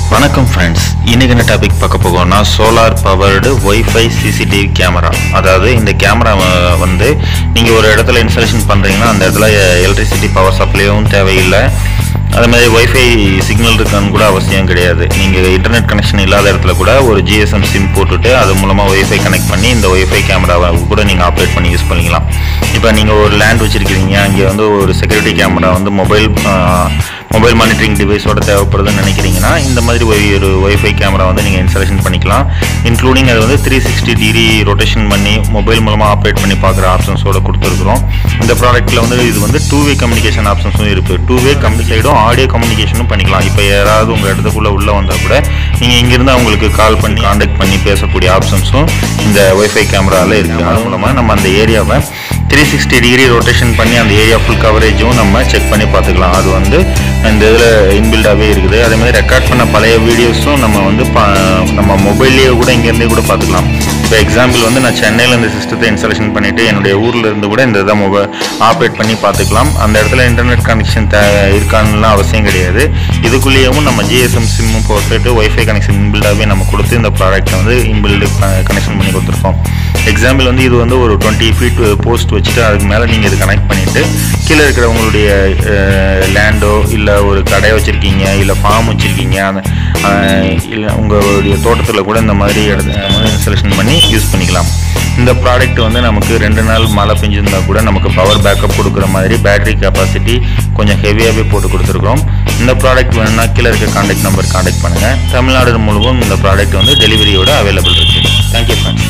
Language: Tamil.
வணக்கம் ஃப்ரெண்ட்ஸ் இன்னைக்கு என்ன டாபிக் பார்க்க போகோம்னா solar powered wifi CCTV camera அதாவது இந்த கேமரா வந்து நீங்கள் ஒரு இடத்துல இன்ஸ்டாலேஷன் பண்ணுறீங்கன்னா அந்த இடத்துல எலக்ட்ரிசிட்டி பவர் சப்ளையும் தேவையில்லை அது மாதிரி ஒய்ஃபை சிக்னல் இருக்கான்னு கூட அவசியம் கிடையாது நீங்கள் இன்டர்நெட் கனெக்ஷன் இல்லாத இடத்துல கூட ஒரு ஜிஎஸ்எம் சிம் போட்டுட்டு அது மூலமாக ஒய்ஃபை கனெக்ட் பண்ணி இந்த ஒய்ஃபை கேமராவை கூட நீங்கள் ஆப்ரேட் பண்ணி யூஸ் பண்ணிக்கலாம் இப்போ நீங்கள் ஒரு லேண்ட் வச்சுருக்கீங்க அங்கே வந்து ஒரு செக்யூரிட்டி கேமரா வந்து மொபைல் மொபைல் மானிட்டரிங் டிவைஸோட தேவைப்படுதுன்னு நினைக்கிறீங்கன்னா இந்த மாதிரி ஒய் ஒரு ஒய்ஃபை கேமரா வந்து நீங்கள் இன்ஸ்டாலேஷன் பண்ணிக்கலாம் இன்க்ளூடிங் அது வந்து த்ரீ சிக்ஸ்டி டிகிரி ரொட்டேஷன் பண்ணி மொபைல் மூலமாக ஆப்ரேட் பண்ணி பார்க்குற ஆப்ஷன்ஸோட கொடுத்துருக்குறோம் இந்த ப்ராடக்ட்டில் வந்து இது வந்து டூ வே கம்யூனிகேஷன் ஆப்ஷன்ஸும் இருக்குது டூ வே கம்மி சைடும் ஆடியோ கம்யூனிகேஷனும் பண்ணிக்கலாம் இப்போ யாராவது உங்கள் இடத்துக்குள்ளே உள்ளே வந்தால் கூட நீங்கள் இங்கேருந்து அவங்களுக்கு கால் பண்ணி காண்டாக்ட் பண்ணி பேசக்கூடிய ஆப்ஷன்ஸும் இந்த ஒய்ஃபை கேமராவில் இருக்குது அது மூலமாக நம்ம அந்த ஏரியாவை த்ரீ சிக்ஸ்டி டிகிரி ரொட்டேஷன் பண்ணி அந்த ஏரியா ஃபுல் கவரேஜும் நம்ம செக் பண்ணி பார்த்துக்கலாம் அது வந்து இந்த இதில் இன்பில்டாகவே இருக்குது அதே மாதிரி ரெக்கார்ட் பண்ண பழைய வீடியோஸும் நம்ம வந்து பா நம்ம மொபைல்லேயே கூட இங்கேருந்தே கூட பார்த்துக்கலாம் இப்போ எக்ஸாம்பிள் வந்து நான் சென்னையில் இந்த சிஸ்டத்தை இன்ஸ்டாலேஷன் பண்ணிவிட்டு என்னுடைய ஊரில் இருந்து கூட இந்த இதை மொபைல் ஆப்ரேட் பண்ணி பார்த்துக்கலாம் அந்த இடத்துல இன்டர்நெட் கனெக்ஷன் தே இருக்கான்னுலாம் அவசியம் கிடையாது இதுக்குள்ளேயும் நம்ம ஜிஎஸ்எம் சிம்மும் போட்டுட்டு ஒய்ஃபை கனெக்ஷன் இன்பில்டாகவே நம்ம கொடுத்து இந்த ப்ராடக்ட்டை வந்து இன்பில்டு கனெக்ஷன் பண்ணி கொடுத்துருக்கோம் எக்ஸாம்பிள் வந்து இது வந்து ஒரு டுவெண்ட்டி ஃபீட் போஸ்ட் வச்சுட்டு அதுக்கு மேலே நீங்கள் இது கனெக்ட் பண்ணிவிட்டு கீழே இருக்கிற உங்களுடைய லேண்டோ இல்லை ஒரு கடை வச்சுருக்கீங்க இல்லை ஃபார்ம் வச்சுருக்கீங்க அந்த இல்லை உங்களுடைய தோட்டத்தில் கூட இந்த மாதிரி இடத்த இன்ஸ்டாலேஷன் பண்ணி யூஸ் பண்ணிக்கலாம் இந்த ப்ராடக்ட் வந்து நமக்கு ரெண்டு நாள் மழை பெஞ்சிருந்தா கூட நமக்கு பவர் பேக்கப் கொடுக்குற மாதிரி பேட்டரி கெப்பாசிட்டி கொஞ்சம் ஹெவியாகவே போட்டு கொடுத்துருக்கோம் இந்த ப்ராடக்ட் வேணும்னா கீழே இருக்க காண்டாக்ட் நம்பர் காண்டாக்ட் பண்ணுங்கள் தமிழ்நாடு முழுவதும் இந்த ப்ராடக்ட் வந்து டெலிவரியோட அவைலபிள் இருக்குது தேங்க்யூ ஃப்ரெண்ட்ஸ்